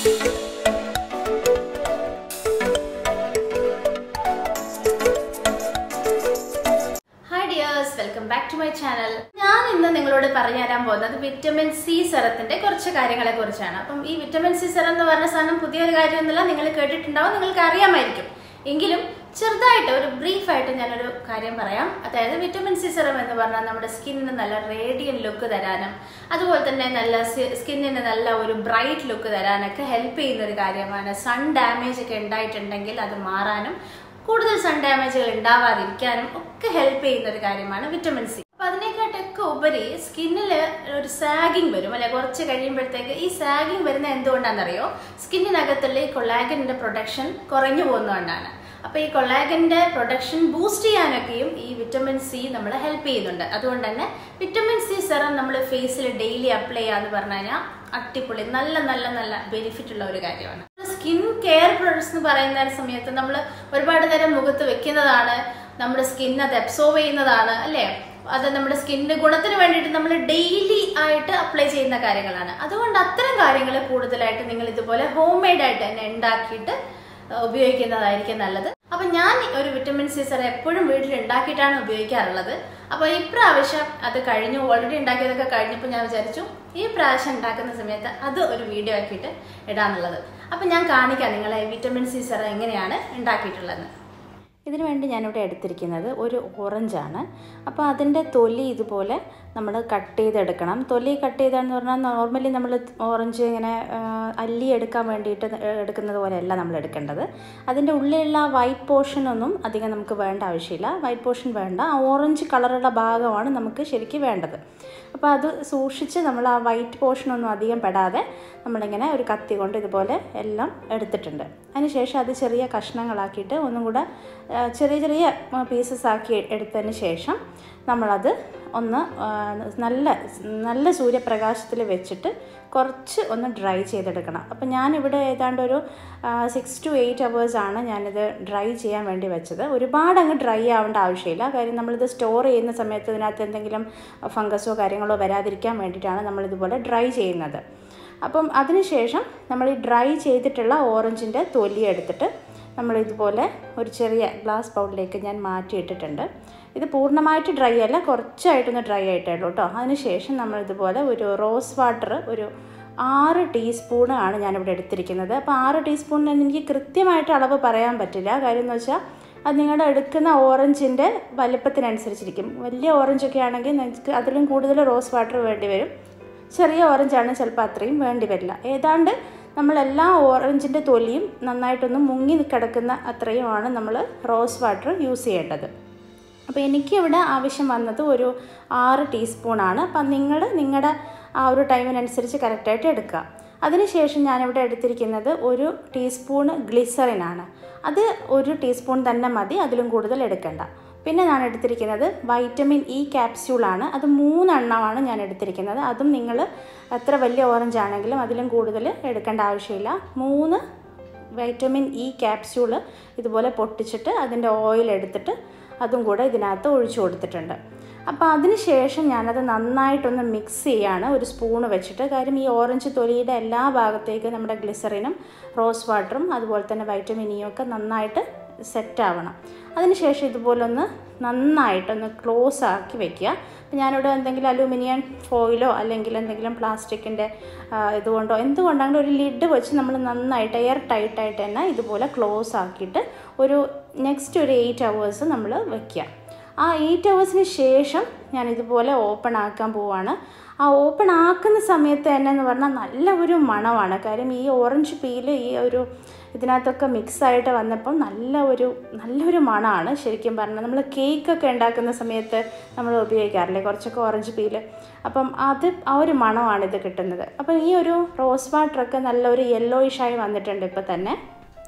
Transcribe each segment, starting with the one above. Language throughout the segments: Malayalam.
Hi dears welcome back to my channel ഞാൻ ഇന്ന് നിങ്ങളോട് പറഞ്ഞു തരാൻ പോകുന്നത് വിറ്റമിൻ സി സെറത്തിന്റെ കുറച്ച് കാര്യങ്ങളെ കുറിച്ചാണ് അപ്പം ഈ വിറ്റമിൻ സി സെറം എന്ന് പറഞ്ഞ സാധനം പുതിയൊരു കാര്യമൊന്നുമില്ല നിങ്ങൾ കേട്ടിട്ടുണ്ടാവും നിങ്ങൾക്ക് അറിയാമായിരിക്കും എങ്കിലും ചെറുതായിട്ട് ഒരു ബ്രീഫായിട്ട് ഞാനൊരു കാര്യം പറയാം അതായത് വിറ്റമിൻ സി സെറം എന്ന് പറഞ്ഞാൽ നമ്മുടെ സ്കിന്നിന് നല്ല റേഡിയൻ ലുക്ക് തരാനും അതുപോലെ തന്നെ നല്ല സ്കിന്നിന് നല്ല ഒരു ബ്രൈറ്റ് ലുക്ക് തരാനൊക്കെ ഹെൽപ്പ് ചെയ്യുന്ന ഒരു കാര്യമാണ് സൺ ഡാമേജ് ഒക്കെ ഉണ്ടായിട്ടുണ്ടെങ്കിൽ അത് മാറാനും കൂടുതൽ സൺ ഡാമേജുകൾ ഉണ്ടാവാതിരിക്കാനും ഒക്കെ ഹെൽപ്പ് ചെയ്യുന്ന ഒരു കാര്യമാണ് വിറ്റമിൻ സി അപ്പൊ അതിനെക്കാട്ടൊക്കെ ഉപരി സ്കിന്നിൽ ഒരു സാഗിങ് വരും അല്ലെ കുറച്ച് കഴിയുമ്പോഴത്തേക്ക് ഈ സാഗിങ് വരുന്ന എന്തുകൊണ്ടാണെന്നറിയോ സ്കിന്നിനകത്തുള്ള ഈ കൊളാഗന്റെ പ്രൊഡക്ഷൻ കുറഞ്ഞു പോകുന്നതുകൊണ്ടാണ് അപ്പൊ ഈ കൊളാഗന്റെ പ്രൊഡക്ഷൻ ബൂസ്റ്റ് ചെയ്യാനൊക്കെയും ഈ വിറ്റമിൻ സി നമ്മളെ ഹെൽപ്പ് ചെയ്യുന്നുണ്ട് അതുകൊണ്ട് തന്നെ വിറ്റമിൻ സി സെറം നമ്മൾ ഫേസിൽ ഡെയിലി അപ്ലൈ ചെയ്യാന്ന് പറഞ്ഞു കഴിഞ്ഞാൽ അടിപൊളി നല്ല നല്ല നല്ല ബെനിഫിറ്റ് ഉള്ള ഒരു കാര്യമാണ് സ്കിൻ കെയർ പ്രൊഡക്ട്സ് എന്ന് പറയുന്ന സമയത്ത് നമ്മൾ ഒരുപാട് നേരം മുഖത്ത് വെക്കുന്നതാണ് നമ്മുടെ സ്കിൻ അത് അബ്സോർവ് ചെയ്യുന്നതാണ് അല്ലേ അത് നമ്മുടെ സ്കിന്നിന്റെ ഗുണത്തിന് വേണ്ടിയിട്ട് നമ്മൾ ഡെയിലി ആയിട്ട് അപ്ലൈ ചെയ്യുന്ന കാര്യങ്ങളാണ് അതുകൊണ്ട് അത്തരം കാര്യങ്ങൾ കൂടുതലായിട്ട് നിങ്ങൾ ഇതുപോലെ ഹോം മെയ്ഡ് ആയിട്ട് തന്നെ ഉണ്ടാക്കിയിട്ട് ഉപയോഗിക്കുന്നതായിരിക്കും നല്ലത് അപ്പൊ ഞാൻ ഒരു വിറ്റമിൻ സി സെറം എപ്പോഴും വീട്ടിൽ ഉണ്ടാക്കിയിട്ടാണ് ഉപയോഗിക്കാറുള്ളത് അപ്പൊ ഇപ്രാവശ്യം അത് കഴിഞ്ഞു ഓൾറെഡി ഉണ്ടാക്കിയതൊക്കെ കഴിഞ്ഞപ്പോൾ ഞാൻ വിചാരിച്ചു ഈ പ്രാവശ്യം ഉണ്ടാക്കുന്ന സമയത്ത് അത് ഒരു വീഡിയോ ആക്കിയിട്ട് ഇടാന്നുള്ളത് അപ്പൊ ഞാൻ കാണിക്കാം നിങ്ങളെ വിറ്റമിൻ സി സെറം എങ്ങനെയാണ് ഉണ്ടാക്കിയിട്ടുള്ളത് ഇതിനു വേണ്ടി ഞാനിവിടെ എടുത്തിരിക്കുന്നത് ഒരു ഓറഞ്ചാണ് അപ്പോൾ അതിൻ്റെ തൊലി ഇതുപോലെ നമ്മൾ കട്ട് ചെയ്തെടുക്കണം തൊലി കട്ട് ചെയ്താന്ന് പറഞ്ഞാൽ നോർമലി നമ്മൾ ഓറഞ്ച് ഇങ്ങനെ അല്ലി എടുക്കാൻ വേണ്ടിയിട്ട് എടുക്കുന്നത് പോലെയല്ല നമ്മൾ എടുക്കേണ്ടത് അതിൻ്റെ ഉള്ളിലുള്ള വൈറ്റ് പോർഷൻ ഒന്നും അധികം നമുക്ക് വേണ്ട ആവശ്യമില്ല വൈറ്റ് പോർഷൻ വേണ്ട ആ ഓറഞ്ച് കളറുള്ള ഭാഗമാണ് നമുക്ക് ശരിക്കും വേണ്ടത് അപ്പോൾ അത് സൂക്ഷിച്ച് നമ്മൾ ആ വൈറ്റ് പോർഷനൊന്നും അധികം പെടാതെ നമ്മളിങ്ങനെ ഒരു കത്തി കൊണ്ട് ഇതുപോലെ എല്ലാം എടുത്തിട്ടുണ്ട് അതിനുശേഷം അത് ചെറിയ കഷ്ണങ്ങളാക്കിയിട്ട് ഒന്നും കൂടെ ചെറിയ ചെറിയ പീസസ് ആക്കി എടുത്തതിന് ശേഷം നമ്മളത് ഒന്ന് നല്ല നല്ല സൂര്യപ്രകാശത്തിൽ വെച്ചിട്ട് കുറച്ച് ഒന്ന് ഡ്രൈ ചെയ്തെടുക്കണം അപ്പോൾ ഞാനിവിടെ ഏതാണ്ട് ഒരു സിക്സ് ടു എയ്റ്റ് അവേഴ്സാണ് ഞാനിത് ഡ്രൈ ചെയ്യാൻ വേണ്ടി വെച്ചത് ഒരുപാട് അങ്ങ് ഡ്രൈ ആവേണ്ട ആവശ്യമില്ല കാര്യം നമ്മളിത് സ്റ്റോർ ചെയ്യുന്ന സമയത്ത് ഇതിനകത്ത് എന്തെങ്കിലും ഫംഗസോ കാര്യങ്ങളോ വരാതിരിക്കാൻ വേണ്ടിയിട്ടാണ് നമ്മളിതുപോലെ ഡ്രൈ ചെയ്യുന്നത് അപ്പം അതിനുശേഷം നമ്മൾ ഈ ഡ്രൈ ചെയ്തിട്ടുള്ള ഓറഞ്ചിൻ്റെ തൊലി എടുത്തിട്ട് നമ്മൾ ഇതുപോലെ ഒരു ചെറിയ ഗ്ലാസ് ബൗളിലേക്ക് ഞാൻ മാറ്റിയിട്ടിട്ടുണ്ട് ഇത് പൂർണ്ണമായിട്ട് ഡ്രൈ അല്ല കുറച്ചായിട്ടൊന്ന് ഡ്രൈ ആയിട്ടേ ഉള്ളൂ കേട്ടോ അതിനുശേഷം നമ്മൾ ഇതുപോലെ ഒരു റോസ് വാട്ടർ ഒരു ആറ് ടീസ്പൂണ് ആണ് ഞാനിവിടെ എടുത്തിരിക്കുന്നത് അപ്പോൾ ആറ് ടീസ്പൂണിന് എനിക്ക് കൃത്യമായിട്ട് അളവ് പറയാൻ പറ്റില്ല കാര്യം എന്ന് വെച്ചാൽ അത് നിങ്ങളുടെ എടുക്കുന്ന ഓറഞ്ചിൻ്റെ വലിപ്പത്തിനനുസരിച്ചിരിക്കും വലിയ ഓറഞ്ചൊക്കെ ആണെങ്കിൽ നിങ്ങൾക്ക് അതിലും കൂടുതൽ റോസ് വാട്ടർ വേണ്ടി വരും ചെറിയ ഓറഞ്ചാണ് ചിലപ്പോൾ അത്രയും വേണ്ടി വരില്ല ഏതാണ്ട് നമ്മളെല്ലാ ഓറഞ്ചിൻ്റെ തൊലിയും നന്നായിട്ടൊന്ന് മുങ്ങി കിടക്കുന്ന അത്രയുമാണ് നമ്മൾ റോസ് വാട്ടർ യൂസ് ചെയ്യേണ്ടത് അപ്പോൾ എനിക്കിവിടെ ആവശ്യം വന്നത് ഒരു ആറ് ടീസ്പൂണാണ് അപ്പം നിങ്ങൾ നിങ്ങളുടെ ആ ഒരു ടൈമിനനുസരിച്ച് കറക്റ്റായിട്ട് എടുക്കുക അതിനുശേഷം ഞാനിവിടെ എടുത്തിരിക്കുന്നത് ഒരു ടീസ്പൂണ് ഗ്ലിസറിനാണ് അത് ഒരു ടീസ്പൂൺ തന്നെ മതി അതിലും കൂടുതൽ എടുക്കേണ്ട പിന്നെ ഞാൻ എടുത്തിരിക്കുന്നത് വൈറ്റമിൻ ഇ ക്യാപ്സ്യൂളാണ് അത് മൂന്നെണ്ണമാണ് ഞാൻ എടുത്തിരിക്കുന്നത് അതും നിങ്ങൾ എത്ര വലിയ ഓറഞ്ച് ആണെങ്കിലും അതിലും കൂടുതൽ എടുക്കേണ്ട ആവശ്യമില്ല മൂന്ന് വൈറ്റമിൻ ഇ ക്യാപ്സ്യൂള് ഇതുപോലെ പൊട്ടിച്ചിട്ട് അതിൻ്റെ ഓയിൽ എടുത്തിട്ട് അതും കൂടെ ഇതിനകത്ത് ഒഴിച്ചു കൊടുത്തിട്ടുണ്ട് അപ്പോൾ അതിന് ശേഷം ഞാനത് നന്നായിട്ടൊന്ന് മിക്സ് ചെയ്യാണ് ഒരു സ്പൂണ് വെച്ചിട്ട് കാര്യം ഈ ഓറഞ്ച് തൊലിയുടെ എല്ലാ ഭാഗത്തേക്കും നമ്മുടെ ഗ്ലിസറിനും റോസ് വാട്ടറും അതുപോലെ തന്നെ വൈറ്റമിൻ ഇയും ഒക്കെ നന്നായിട്ട് സെറ്റ് ആവണം അതിനുശേഷം ഇതുപോലൊന്ന് നന്നായിട്ടൊന്ന് ക്ലോസ് ആക്കി വെക്കുക അപ്പോൾ ഞാനിവിടെ എന്തെങ്കിലും അലൂമിനിയം ഫോയിലോ അല്ലെങ്കിൽ എന്തെങ്കിലും പ്ലാസ്റ്റിക്കിൻ്റെ ഇതുകൊണ്ടോ എന്തുകൊണ്ടാണെങ്കിലും ഒരു ലിഡ് വെച്ച് നമ്മൾ നന്നായിട്ട് എയർ ടൈറ്റായിട്ട് തന്നെ ഇതുപോലെ ക്ലോസ് ആക്കിയിട്ട് ഒരു നെക്സ്റ്റ് ഒരു എയ്റ്റ് അവേഴ്സ് നമ്മൾ വയ്ക്കുക ആ എയ്റ്റ് അവേഴ്സിന് ശേഷം ഞാൻ ഇതുപോലെ ഓപ്പൺ ആക്കാൻ പോവാണ് ആ ഓപ്പൺ ആക്കുന്ന സമയത്ത് തന്നെ എന്ന് പറഞ്ഞാൽ നല്ല ഒരു മണമാണ് കാര്യം ഈ ഓറഞ്ച് പീല് ഈ ഒരു ഇതിനകത്തൊക്കെ മിക്സായിട്ട് വന്നപ്പോൾ നല്ല ഒരു നല്ലൊരു മണമാണ് ശരിക്കും പറഞ്ഞാൽ നമ്മൾ കേക്കൊക്കെ ഉണ്ടാക്കുന്ന സമയത്ത് നമ്മൾ ഉപയോഗിക്കാറില്ലേ കുറച്ചൊക്കെ ഓറഞ്ച് പീല് അപ്പം അത് ആ ഒരു മണമാണ് ഇത് കിട്ടുന്നത് അപ്പം ഈ ഒരു റോസ് വാട്ടറൊക്കെ നല്ലൊരു യെല്ലോയിഷായി വന്നിട്ടുണ്ട് ഇപ്പോൾ തന്നെ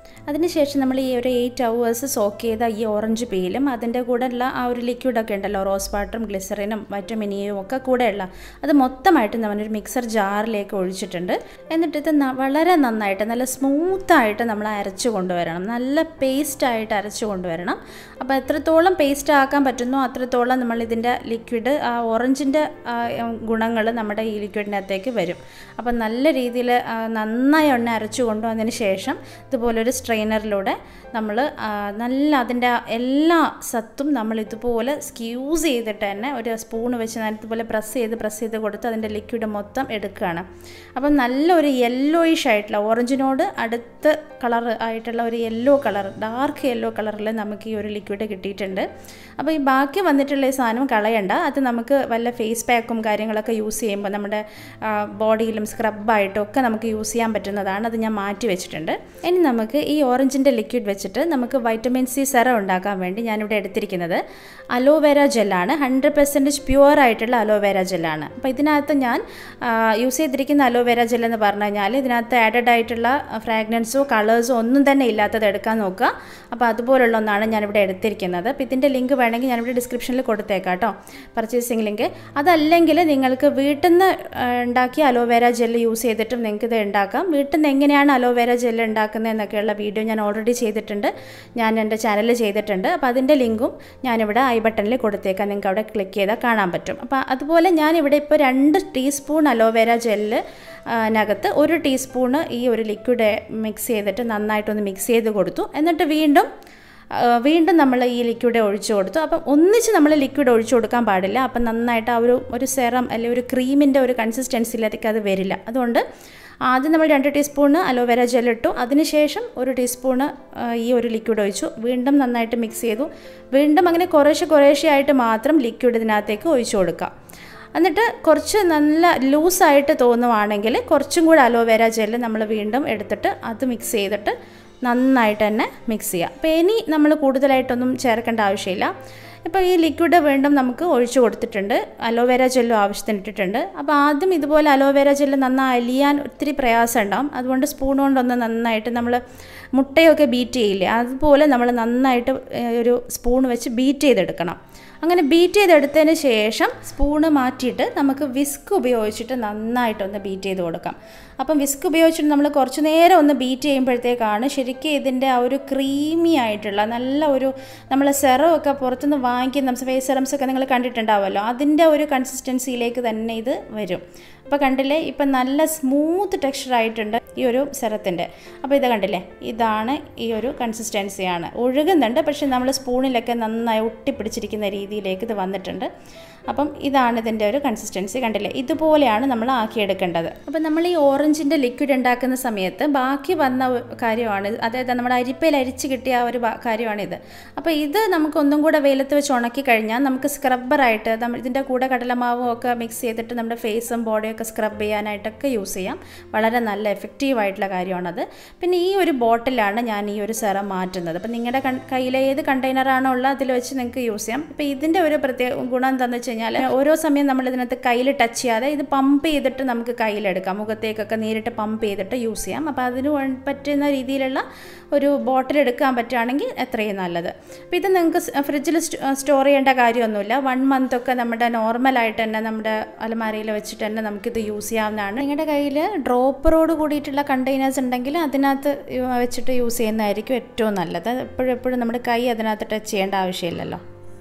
അതിനുശേഷം നമ്മൾ ഈ ഒരു എയ്റ്റ് അവേഴ്സ് സോക്ക് ചെയ്ത ഈ ഓറഞ്ച് പീലും അതിൻ്റെ കൂടെ ഉള്ള ആ ഒരു ലിക്വിഡൊക്കെ ഉണ്ടല്ലോ റോസ് വാട്ടറും ഗ്ലിസറിനും വൈറ്റമിനിയും ഒക്കെ കൂടെയുള്ള അത് മൊത്തമായിട്ട് നമ്മളൊരു മിക്സർ ജാറിലേക്ക് ഒഴിച്ചിട്ടുണ്ട് എന്നിട്ട് ഇത് ന- വളരെ നന്നായിട്ട് നല്ല സ്മൂത്തായിട്ട് നമ്മൾ അരച്ച് കൊണ്ടുവരണം നല്ല പേസ്റ്റായിട്ട് അരച്ച് കൊണ്ടുവരണം അപ്പോൾ എത്രത്തോളം പേസ്റ്റ് ആക്കാൻ പറ്റുന്നോ അത്രത്തോളം നമ്മൾ ഇതിൻ്റെ ലിക്വിഡ് ആ ഓറഞ്ചിൻ്റെ ഗുണങ്ങൾ നമ്മുടെ ഈ ലിക്വിഡിനകത്തേക്ക് വരും അപ്പം നല്ല രീതിയിൽ നന്നായി എണ്ണ അരച്ചു കൊണ്ടുവന്നതിന് ശേഷം ഇതുപോലൊരു സ്ട്രെയിനറിലൂടെ നമ്മൾ നല്ല അതിൻ്റെ എല്ലാ സത്തും നമ്മൾ ഇതുപോലെ സ്ക്യൂസ് ചെയ്തിട്ട് തന്നെ ഒരു സ്പൂൺ വെച്ച് ഞാൻ ഇതുപോലെ പ്രസ് ചെയ്ത് പ്രസ് ചെയ്ത് കൊടുത്ത് അതിൻ്റെ ലിക്വിഡ് മൊത്തം എടുക്കുകയാണ് അപ്പം നല്ലൊരു യെല്ലോയിഷ് ആയിട്ടുള്ള ഓറഞ്ചിനോട് അടുത്ത് കളർ ആയിട്ടുള്ള ഒരു യെല്ലോ കളർ ഡാർക്ക് യെല്ലോ കളറിൽ നമുക്ക് ഈ ഒരു ലിക്വിഡ് കിട്ടിയിട്ടുണ്ട് അപ്പോൾ ഈ ബാക്കി വന്നിട്ടുള്ള ഈ സാധനം കളയണ്ട അത് നമുക്ക് വല്ല ഫേസ് പാക്കും കാര്യങ്ങളൊക്കെ യൂസ് ചെയ്യുമ്പോൾ നമ്മുടെ ബോഡിയിലും സ്ക്രബായിട്ടും ഒക്കെ നമുക്ക് യൂസ് ചെയ്യാൻ പറ്റുന്നതാണ് അത് ഞാൻ മാറ്റി വെച്ചിട്ടുണ്ട് ഇനി നമുക്ക് ഈ ഓറഞ്ചിൻ്റെ ലിക്വിഡ് വെച്ചിട്ട് നമുക്ക് വൈറ്റമിൻ സി സെറം ഉണ്ടാക്കാൻ വേണ്ടി ഞാനിവിടെ എടുത്തിരിക്കുന്നത് അലോവേര ജെല്ലാണ് ഹൺഡ്രഡ് പെർസെൻറ്റേജ് പ്യുവർ ആയിട്ടുള്ള അലോവേര ജെല്ലാണ് അപ്പോൾ ഇതിനകത്ത് ഞാൻ യൂസ് ചെയ്തിരിക്കുന്ന അലോവേര ജെൽ എന്ന് പറഞ്ഞു കഴിഞ്ഞാൽ ഇതിനകത്ത് ആഡഡ് ആയിട്ടുള്ള ഫ്രാഗ്രൻസോ കളേഴ്സോ ഒന്നും തന്നെ ഇല്ലാത്തത് എടുക്കാൻ നോക്കുക അപ്പോൾ അതുപോലുള്ള ഒന്നാണ് ഞാനിവിടെ എടുത്തിരിക്കുന്നത് അപ്പോൾ ഇതിൻ്റെ ലിങ്ക് വേണമെങ്കിൽ ഞാനിവിടെ ഡിസ്ക്രിപ്ഷനിൽ കൊടുത്തേക്കാം കേട്ടോ പർച്ചേസിങ് ലിങ്ക് അതല്ലെങ്കിൽ നിങ്ങൾക്ക് വീട്ടിൽ നിന്ന് ഉണ്ടാക്കിയ അലോവേര ജെല്ല് യൂസ് ചെയ്തിട്ടും നിങ്ങൾക്ക് ഇത് ഉണ്ടാക്കാം വീട്ടിൽ നിന്ന് എങ്ങനെയാണ് അലോവേര ജെല്ല് ഉണ്ടാക്കുന്നത് എന്നൊക്കെയുള്ള വീഡിയോ ഞാൻ ഓൾറെഡി ചെയ്തിട്ടുണ്ട് ഞാൻ എൻ്റെ ചാനലിൽ ചെയ്തിട്ടുണ്ട് അപ്പോൾ അതിൻ്റെ ലിങ്കും ഞാനിവിടെ ഐ ബട്ടണിൽ കൊടുത്തേക്കാം നിങ്ങൾക്ക് അവിടെ ക്ലിക്ക് ചെയ്താൽ കാണാൻ പറ്റും അപ്പോൾ അതുപോലെ ഞാനിവിടെ ഇപ്പോൾ രണ്ട് ടീസ്പൂൺ അലോവേര ജെല്ല് നകത്ത് ഒരു ടീസ്പൂണ് ഈ ഒരു ലിക്വിഡ് മിക്സ് ചെയ്തിട്ട് നന്നായിട്ടൊന്ന് മിക്സ് ചെയ്ത് കൊടുത്തു എന്നിട്ട് വീണ്ടും ആ, വീണ്ടും നമ്മൾ ഈ ലിക്വിഡ് ഒഴിച്ചു കൊടുത്തു അപ്പം ഒന്നിച്ച് നമ്മൾ ലിക്വിഡ് ഒഴിച്ചു കൊടുക്കാൻ പാടില്ല അപ്പം നന്നായിട്ട് ആ ഒരു ഒരു സെറം അല്ലെങ്കിൽ ഒരു ക്രീമിൻ്റെ ഒരു കൺസിസ്റ്റൻസിയിലേക്ക് അത് വരില്ല അതുകൊണ്ട് ആദ്യം നമ്മൾ രണ്ട് ടീസ്പൂണ് അലോവേര ജെൽ ഇട്ടു അതിനുശേഷം ഒരു ടീസ്പൂണ് ആ, ഈ ഒരു ലിക്വിഡ് ഒഴിച്ചു വീണ്ടും നന്നായിട്ട് മിക്സ് ചെയ്തു വീണ്ടും അങ്ങനെ കുറേശ്ശെ കുറേശ്ശെ ആയിട്ട് മാത്രം ലിക്വിഡ് ഇതിനകത്തേക്ക് ഒഴിച്ചു കൊടുക്കാം എന്നിട്ട് കുറച്ച് നല്ല ലൂസായിട്ട് തോന്നുവാണെങ്കിൽ കുറച്ചും കൂടെ അലോവേര ജെല്ല് നമ്മൾ വീണ്ടും എടുത്തിട്ട് അത് മിക്സ് ചെയ്തിട്ട് നന്നായിട്ട് തന്നെ മിക്സ് ചെയ്യുക അപ്പോൾ ഇനി നമ്മൾ കൂടുതലായിട്ടൊന്നും ചേർക്കേണ്ട ആവശ്യമില്ല ഇപ്പോൾ ഈ ലിക്വിഡ് വീണ്ടും നമുക്ക് ഒഴിച്ചു കൊടുത്തിട്ടുണ്ട് അലോവേര ജെല്ലും ആവശ്യത്തിന് ഇട്ടിട്ടുണ്ട് അപ്പോൾ ആദ്യം ഇതുപോലെ അലോവേര ജെല്ല് നന്നായി അലിയാൻ ഒത്തിരി പ്രയാസം ഉണ്ടാവും അതുകൊണ്ട് സ്പൂൺ കൊണ്ടൊന്ന് നന്നായിട്ട് നമ്മൾ മുട്ടയൊക്കെ ബീറ്റ് ചെയ്യില്ലേ അതുപോലെ നമ്മൾ നന്നായിട്ട് ഏഹ്, ഒരു സ്പൂൺ വെച്ച് ബീറ്റ് ചെയ്തെടുക്കണം അങ്ങനെ ബീറ്റ് ചെയ്തെടുത്തതിന് ശേഷം സ്പൂണ് മാറ്റിയിട്ട് നമുക്ക് വിസ്ക് ഉപയോഗിച്ചിട്ട് നന്നായിട്ടൊന്ന് ബീറ്റ് ചെയ്ത് കൊടുക്കാം അപ്പം വിസ്ക് ഉപയോഗിച്ചിട്ട് നമ്മൾ കുറച്ച് നേരം ഒന്ന് ബീറ്റ് ചെയ്യുമ്പോഴത്തേക്കാണ് ശരിക്കും ഇതിൻ്റെ ആ ഒരു ക്രീമി ആയിട്ടുള്ള നല്ല ഒരു നമ്മൾ സെറമൊക്കെ പുറത്തുനിന്ന് വാങ്ങിക്കുന്ന ഫേസ് സെറംസ് ഒക്കെ നിങ്ങൾ കണ്ടിട്ടുണ്ടാവുമല്ലോ അതിൻ്റെ ഒരു കൺസിസ്റ്റൻസിയിലേക്ക് തന്നെ ഇത് വരും അപ്പോൾ കണ്ടില്ലേ ഇപ്പം നല്ല സ്മൂത്ത് ടെക്സ്ചർ ആയിട്ടുണ്ട് ഈ ഒരു സെറത്തിൻ്റെ അപ്പോൾ ഇത് കണ്ടില്ലേ ഇതാണ് ഈ ഒരു കൺസിസ്റ്റൻസിയാണ് ഒഴുകുന്നുണ്ട് പക്ഷെ നമ്മൾ സ്പൂണിലൊക്കെ നന്നായി ഒട്ടിപ്പിടിച്ചിരിക്കുന്ന രീതിയിലേക്ക് ഇത് വന്നിട്ടുണ്ട് അപ്പം ഇതാണ് ഇതിൻ്റെ ഒരു കൺസിസ്റ്റൻസി കണ്ടില്ലേ ഇതുപോലെയാണ് നമ്മൾ ആക്കിയെടുക്കേണ്ടത് അപ്പം നമ്മൾ ഈ ഓറഞ്ചിൻ്റെ ലിക്വിഡ് ഉണ്ടാക്കുന്ന സമയത്ത് ബാക്കി വന്ന ഒരു കാര്യമാണ് ഇത്. അതായത് നമ്മുടെ അരിപ്പയിൽ അരിച്ച് കിട്ടിയ ആ ഒരു ബാ- കാര്യമാണിത് അപ്പോൾ ഇത് നമുക്ക് ഒന്നും കൂടെ വെയിലത്ത് വെച്ച് ഉണക്കി കഴിഞ്ഞാൽ നമുക്ക് സ്ക്രബ്ബറായിട്ട് നമ്മൾ ഇതിൻ്റെ കൂടെ കടലമാവും ഒക്കെ മിക്സ് ചെയ്തിട്ട് നമ്മുടെ ഫേസും ബോഡിയൊക്കെ സ്ക്രബ് ചെയ്യാനായിട്ടൊക്കെ യൂസ് ചെയ്യാം വളരെ നല്ല എഫക്റ്റീവ് ആയിട്ടുള്ള കാര്യമാണത് പിന്നെ ഈ ഒരു ബോട്ടിലാണ് ഞാൻ ഈ ഒരു സെറം മാറ്റുന്നത് അപ്പം നിങ്ങളുടെ കയ്യിൽ ഏത് കണ്ടെയ്നറാണോ ഉള്ളത് അതിൽ വെച്ച് നിങ്ങൾക്ക് യൂസ് ചെയ്യാം ഇപ്പോൾ ഇതിൻ്റെ ഒരു പ്രത്യേക ഗുണം എന്താണെന്ന് വെച്ച് കഴിഞ്ഞാൽ ഓരോ സമയം നമ്മൾ ഇതിനകത്ത് കയ്യിൽ ടച്ച് ചെയ്യാതെ ഇത് പമ്പ് ചെയ്തിട്ട് നമുക്ക് കയ്യിലെടുക്കാം മുഖത്തേക്കൊക്കെ നേരിട്ട് പമ്പ് ചെയ്തിട്ട് യൂസ് ചെയ്യാം അപ്പോൾ അതിന് വേ- പറ്റുന്ന രീതിയിലുള്ള ഒരു ബോട്ടിൽ എടുക്കാൻ പറ്റുകയാണെങ്കിൽ എത്രയും നല്ലത് അപ്പോൾ ഇത് നിങ്ങൾക്ക് ഫ്രിഡ്ജിൽ സ്റ്റോർ ചെയ്യേണ്ട കാര്യമൊന്നുമില്ല വൺ മന്ത് ഒക്കെ നമ്മുടെ നോർമലായിട്ട് തന്നെ നമ്മുടെ അലമാരയിൽ വെച്ചിട്ട് തന്നെ നമുക്കിത് യൂസ് ചെയ്യാവുന്നതാണ് നിങ്ങളുടെ കയ്യിൽ ഡ്രോപ്പറോട് കൂടിയിട്ടുള്ള കണ്ടെയ്നേഴ്സ് ഉണ്ടെങ്കിൽ അതിനകത്ത് യു- വെച്ചിട്ട് യൂസ് ചെയ്യുന്നതായിരിക്കും ഏറ്റവും നല്ലത് എപ്പോഴും എപ്പോഴും നമ്മുടെ കൈ അതിനകത്ത് ടച്ച് ചെയ്യേണ്ട ആവശ്യമില്ലല്ലോ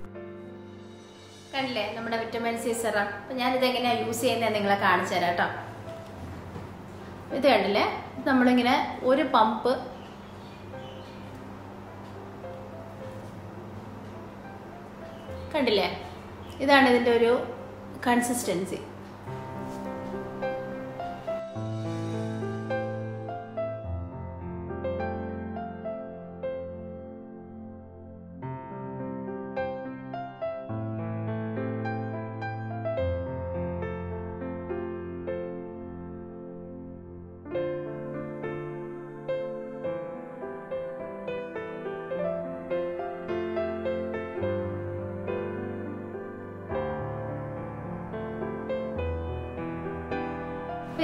കണ്ടില്ലേ നമ്മുടെ വിറ്റമിൻ സി സെറം അപ്പം ഞാനിത് എങ്ങനെയാണ് യൂസ് ചെയ്യുന്നത് നിങ്ങളെ കാണിച്ചു തരാം കേട്ടോ ഇത് കണ്ടില്ലേ ഇത് നമ്മളിങ്ങനെ ഒരു പമ്പ് കണ്ടില്ലേ ഇതാണ് ഇതിൻ്റെ ഒരു കൺസിസ്റ്റൻസി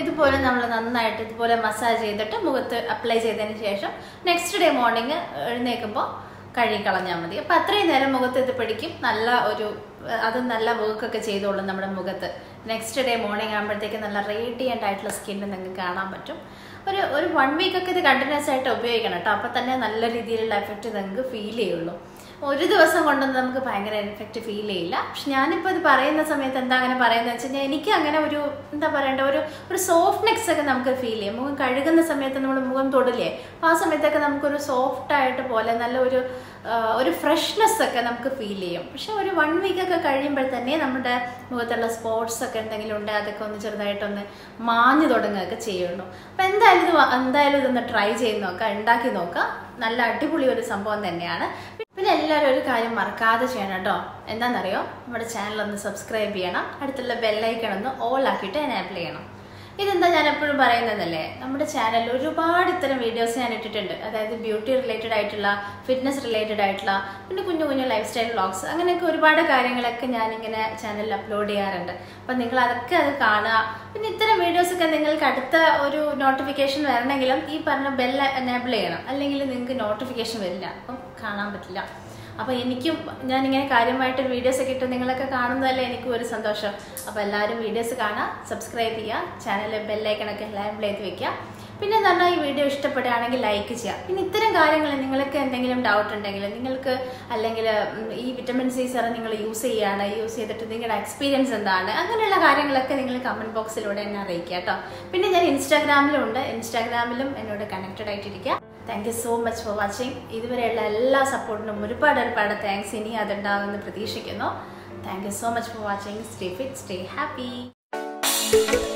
ഇതുപോലെ നമ്മൾ നന്നായിട്ട് ഇതുപോലെ മസാജ് ചെയ്തിട്ട് മുഖത്ത് അപ്ലൈ ചെയ്തതിന് ശേഷം നെക്സ്റ്റ് ഡേ മോർണിംഗ് എഴുന്നേൽക്കുമ്പോൾ കഴുകി കളഞ്ഞാൽ മതി അപ്പം അത്രയും നേരം മുഖത്ത് ഇത് പിടിക്കും നല്ല ഒരു അത് നല്ല വർക്കൊക്കെ ചെയ്തോളും നമ്മുടെ മുഖത്ത് നെക്സ്റ്റ് ഡേ മോർണിംഗ് ആകുമ്പോഴത്തേക്ക് നല്ല റേഡിയൻ്റ് ആയിട്ടുള്ള സ്കിന്ന് നിങ്ങൾക്ക് കാണാൻ പറ്റും ഒരു ഒരു വൺ വീക്കൊക്കെ ഇത് കണ്ടിന്യൂസ് ആയിട്ട് ഉപയോഗിക്കണം കേട്ടോ അപ്പം തന്നെ നല്ല രീതിയിലുള്ള എഫക്റ്റ് നിങ്ങൾക്ക് ഫീൽ ചെയ്യുള്ളൂ ഒരു ദിവസം കൊണ്ടൊന്നും നമുക്ക് ഭയങ്കര എഫക്റ്റ് ഫീൽ ചെയ്യില്ല പക്ഷെ ഞാനിപ്പോൾ ഇത് പറയുന്ന സമയത്ത് എന്താ അങ്ങനെ പറയുന്നത് വെച്ച് കഴിഞ്ഞാൽ എനിക്ക് അങ്ങനെ ഒരു എന്താ പറയണ്ട ഒരു ഒരു സോഫ്റ്റ്നെസ് ഒക്കെ നമുക്ക് ഫീൽ ചെയ്യും മുഖം കഴുകുന്ന സമയത്ത് നമ്മൾ മുഖം തൊടില്ലേ അപ്പോൾ ആ സമയത്തൊക്കെ നമുക്കൊരു സോഫ്റ്റ് ആയിട്ട് പോലെ നല്ല ഒരു ആ, ഒരു ഫ്രഷ്നെസ് ഒക്കെ നമുക്ക് ഫീൽ ചെയ്യും പക്ഷെ ഒരു വൺ വീക്ക് ഒക്കെ കഴിയുമ്പോൾ തന്നെ നമ്മുടെ മുഖത്തുള്ള സ്പോട്സ് ഒക്കെ എന്തെങ്കിലും ഉണ്ട് അതൊക്കെ ഒന്ന് ചെറുതായിട്ടൊന്ന് മാഞ്ഞു തുടങ്ങുകയൊക്കെ ചെയ്യുള്ളൂ അപ്പം എന്തായാലും ഇത് വ- എന്തായാലും ഇതൊന്ന് ട്രൈ ചെയ്ത് നോക്കാം ഉണ്ടാക്കി നോക്കാം നല്ല അടിപൊളി ഒരു സംഭവം തന്നെയാണ് പിന്നെ എല്ലാവരും ഒരു കാര്യം മറക്കാതെ ചെയ്യണം കേട്ടോ എന്താണെന്നറിയോ നമ്മുടെ ചാനൽ ഒന്ന് സബ്സ്ക്രൈബ് ചെയ്യണം അടുത്തുള്ള ബെല്ലൈക്കൺ ഒന്ന് ഓൾ ആക്കിയിട്ട് എനേബിൾ ചെയ്യണം ഇതെന്താ ഞാൻ എപ്പോഴും പറയുന്നതല്ലേ നമ്മുടെ ചാനലിൽ ഒരുപാട് ഇത്തരം വീഡിയോസ് ഞാൻ ഇട്ടിട്ടുണ്ട് അതായത് ബ്യൂട്ടി റിലേറ്റഡ് ആയിട്ടുള്ള ഫിറ്റ്നസ് റിലേറ്റഡ് ആയിട്ടുള്ള പിന്നെ കുഞ്ഞു കുഞ്ഞു ലൈഫ് സ്റ്റൈൽ വ്ളോഗ്സ് അങ്ങനെയൊക്കെ ഒരുപാട് കാര്യങ്ങളൊക്കെ ഞാനിങ്ങനെ ചാനലിൽ അപ്ലോഡ് ചെയ്യാറുണ്ട് അപ്പം നിങ്ങൾ അതൊക്കെ അത് കാണുക പിന്നെ ഇത്തരം വീഡിയോസ് ഒക്കെ നിങ്ങൾക്ക് അടുത്ത ഒരു നോട്ടിഫിക്കേഷൻ വരണമെങ്കിലും ഈ പറഞ്ഞ ബെൽ എനേബിൾ ചെയ്യണം അല്ലെങ്കിൽ നിങ്ങൾക്ക് നോട്ടിഫിക്കേഷൻ വരില്ല അപ്പം കാണാൻ പറ്റില്ല അപ്പോൾ എനിക്കും ഞാനിങ്ങനെ കാര്യമായിട്ട് വീഡിയോസ് ഒക്കെ ഇട്ട് നിങ്ങളൊക്കെ കാണുന്നതല്ലേ എനിക്കും ഒരു സന്തോഷം അപ്പോൾ എല്ലാവരും വീഡിയോസ് കാണാം സബ്സ്ക്രൈബ് ചെയ്യുക ചാനൽ ബെല്ലൈക്കണൊക്കെ ലേബിൾ ചെയ്ത് വെക്കുക പിന്നെ എന്ന് പറഞ്ഞാൽ ഈ വീഡിയോ ഇഷ്ടപ്പെടുകയാണെങ്കിൽ ലൈക്ക് ചെയ്യുക പിന്നെ ഇത്തരം കാര്യങ്ങൾ നിങ്ങൾക്ക് എന്തെങ്കിലും ഡൗട്ട് ഉണ്ടെങ്കിൽ നിങ്ങൾക്ക് അല്ലെങ്കിൽ ഉം, ഈ വിറ്റമിൻ സി സെറം നിങ്ങൾ യൂസ് ചെയ്യുകയാണ് യൂസ് ചെയ്തിട്ട് നിങ്ങളുടെ എക്സ്പീരിയൻസ് എന്താണ് അങ്ങനെയുള്ള കാര്യങ്ങളൊക്കെ നിങ്ങൾ കമൻറ്റ് ബോക്സിലൂടെ എന്നെ അറിയിക്കുക കേട്ടോ പിന്നെ ഞാൻ ഇൻസ്റ്റാഗ്രാമിലും ഉണ്ട് ഇൻസ്റ്റാഗ്രാമിലും എന്നോട് കണക്റ്റഡ് ആയിട്ടിരിക്കുക thank you so much for watching ഇതുവരെയുള്ള എല്ലാ സപ്പോർട്ടിനും ഒരുപാട് ഒരുപാട് താങ്ക്സ് ഇനി അതുണ്ടാകുമെന്ന് പ്രതീക്ഷിക്കുന്നു thank you so much for watching stay fit stay happy